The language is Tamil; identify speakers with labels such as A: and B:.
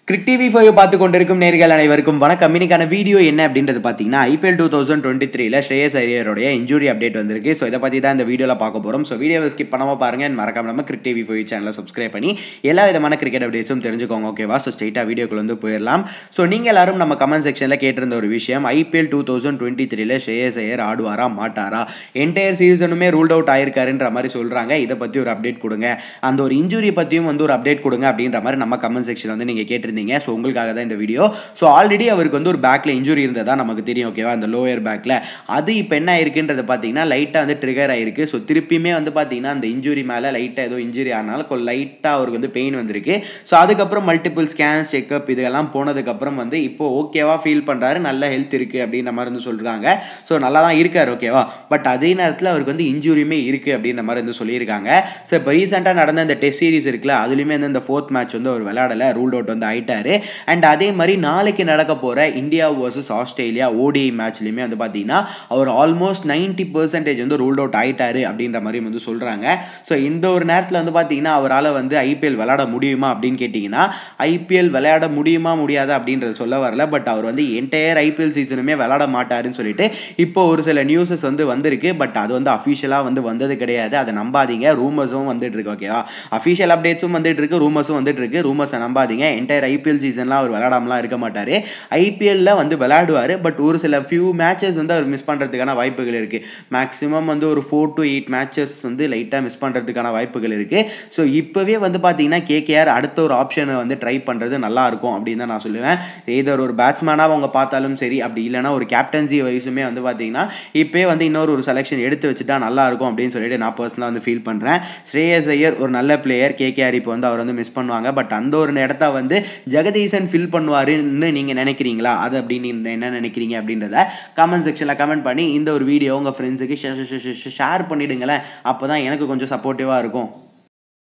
A: கிரிக் டிவி ஃபைவ் பார்த்து கொண்டிருக்கும் நேர்கள் அனைவருக்கும் வணக்கம் இன்னைக்கான வீடியோ என்ன அப்படின்றது பார்த்தீங்கன்னா ஐபிஎல் டூ தௌசண்ட் டுவெண்ட்டி த்ரீல ஸ்ரேயஸ் ஐயருடைய இன்ஜுரி அப்டேட் வந்திருக்கு ஸோ இதை பற்றி தான் இந்த வீடியோவில் பார்க்க போகிறோம் ஸோ வீடியோவை ஸ்கிப் பண்ணாமல் பாருங்க and மறக்காம நம்ம கிரிக் டிவி ஃபைவ் சேனலை சப்ஸ்கிரைப் பண்ணி எல்லா விதமான கிரிக்கெட் அப்டேட்ஸும் தெரிஞ்சுக்கோங்க ஓகேவா ஸோ ஸ்ட்ரெயிட்டாக வீடியோக்குள்ள வந்து போயிடலாம் ஸோ நீங்கள் எல்லாரும் நம்ம கமெண்ட் செக்ஷனில் கேட்டிருந்த ஒரு விஷயம் ஐபிஎல் டூ தௌசண்ட் டுவெண்ட்டி த்ரீல ஸ்ரேயஸ் ஐயர் ஆடுவாரா மாட்டாரா என்டையர் சீசனுமே ரூல்ட் அவுட் ஆயிருக்காருன்ற மாதிரி சொல்கிறாங்க இதை பற்றி ஒரு அப்டேட் கொடுங்க அந்த ஒரு இன்ஜுரி பற்றியும் வந்து ஒரு அப்டேட் கொடுங்க அப்படின்ற மாதிரி நம்ம கமெண்ட் செக்ஷன் வந்து நீங்கள் கேட்டிருந்தீங்க ஸோ உங்களுக்காக தான் இந்த வீடியோ ஸோ ஆல்ரெடி அவருக்கு வந்து ஒரு பேக்கில் இன்ஜுரி இருந்ததா நமக்கு தெரியும் ஓகேவா அந்த லோயர் பேக்கில் அது இப்போ என்ன ஆயிருக்குன்றது பார்த்தீங்கன்னா லைட்டாக வந்து ட்ரிகர் ஆயிருக்கு ஸோ திருப்பியுமே வந்து பார்த்தீங்கன்னா அந்த இன்ஜுரி மேலே லைட்டாக ஏதோ இன்ஜுரி ஆனாலும் கொஞ்சம் லைட்டாக அவருக்கு வந்து பெயின் வந்திருக்கு ஸோ அதுக்கப்புறம் மல்டிபிள் ஸ்கேன்ஸ் செக்அப் இதெல்லாம் போனதுக்கப்புறம் வந்து இப்போ ஓகேவா ஃபீல் பண்ணுறாரு நல்ல ஹெல்த் இருக்குது அப்படின்ற மாதிரி வந்து சொல்கிறாங்க ஸோ நல்லா தான் இருக்கார் ஓகேவா பட் அதே நேரத்தில் அவருக்கு வந்து இன்ஜுரியுமே இருக்குது அப்படின்ற மாதிரி வந்து சொல்லியிருக்காங்க ஸோ இப்போ ரீசெண்டாக நடந்த இந்த டெஸ்ட் சீரிஸ் இருக்குல்ல அதுலேயுமே வந்து இந்த ஃபோர்த் மேட்ச் வந்து அவர் விளையாடலை ரூல்ட் அவுட் வந்து ஆயிட்டாரு அண்ட் அதே மாதிரி நாளைக்கு நடக்க போகிற இந்தியா வர்சஸ் ஆஸ்திரேலியா ஓடிஐ மேட்ச்லையுமே வந்து பார்த்தீங்கன்னா அவர் ஆல்மோஸ்ட் நைன்ட்டி பர்சன்டேஜ் வந்து ரூல்ட் அவுட் ஆயிட்டாரு அப்படின்ற மாதிரி வந்து சொல்கிறாங்க ஸோ இந்த ஒரு நேரத்தில் வந்து பார்த்தீங்கன்னா அவரால் வந்து ஐபிஎல் விளையாட முடியுமா அப்படின்னு கேட்டிங்கன்னா ஐபிஎல் விளையாட முடியுமா முடியாதா அப்படின்றத சொல்ல வரல பட் அவர் வந்து என்டையர் ஐபிஎல் சீசனுமே விளையாட மாட்டாருன்னு சொல்லிட்டு இப்போ ஒரு சில நியூஸஸ் வந்து வந்திருக்கு பட் அது வந்து அஃபிஷியலாக வந்து வந்தது கிடையாது அதை நம்பாதீங்க ரூமர்ஸும் வந்துட்டு இருக்கு ஓகேவா அஃபிஷியல் அப்டேட்ஸும் வந்துட்டு இருக்கு ரூமர்ஸும் வந்துட்டு இருக்கு ரூமர்ஸை நம்பாதீங்க என்டையர் ஐபிஎல் சீசன்லாம் அவர் விளையாடாமலாம் இருக்க மாட்டார் ஐபிஎல்ல வந்து விளையாடுவார் பட் ஒரு சில ஃபியூ மேட்சஸ் வந்து அவர் மிஸ் பண்ணுறதுக்கான வாய்ப்புகள் இருக்குது மேக்ஸிமம் வந்து ஒரு ஃபோர் டு எயிட் மேட்சஸ் வந்து லைட்டாக மிஸ் பண்ணுறதுக்கான வாய்ப்புகள் இருக்குது ஸோ இப்போவே வந்து பார்த்தீங்கன்னா கேகேஆர் அடுத்த ஒரு ஆப்ஷனை வந்து ட்ரை பண்ணுறது நல்லா இருக்கும் அப்படின்னு தான் நான் சொல்லுவேன் ஏதர் ஒரு பேட்ஸ்மேனாக அவங்க பார்த்தாலும் சரி அப்படி இல்லைனா ஒரு கேப்டன்சி வயசுமே வந்து பார்த்தீங்கன்னா இப்போயே வந்து இன்னொரு ஒரு செலெக்ஷன் எடுத்து வச்சுட்டா நல்லா இருக்கும் அப்படின்னு சொல்லிட்டு நான் பர்சனலாக வந்து ஃபீல் பண்ணுறேன் ஸ்ரேயஸ் ஐயர் ஒரு நல்ல பிளேயர் கேகேஆர் இப்போ வந்து அவர் வந்து மிஸ் பண்ணுவாங்க பட் அந்த ஒரு இடத்த வந்து ஜெகதீசன் ஃபில் பண்ணுவாருன்னு நீங்கள் நினைக்கிறீங்களா அது அப்படின்னு நீங்க என்ன நினைக்கிறீங்க அப்படின்றத கமெண்ட் செக்ஷனில் கமெண்ட் பண்ணி இந்த ஒரு வீடியோ உங்கள் ஃப்ரெண்ட்ஸுக்கு ஷேர் பண்ணிவிடுங்களேன் அப்போ தான் எனக்கு கொஞ்சம் சப்போர்ட்டிவாக இருக்கும்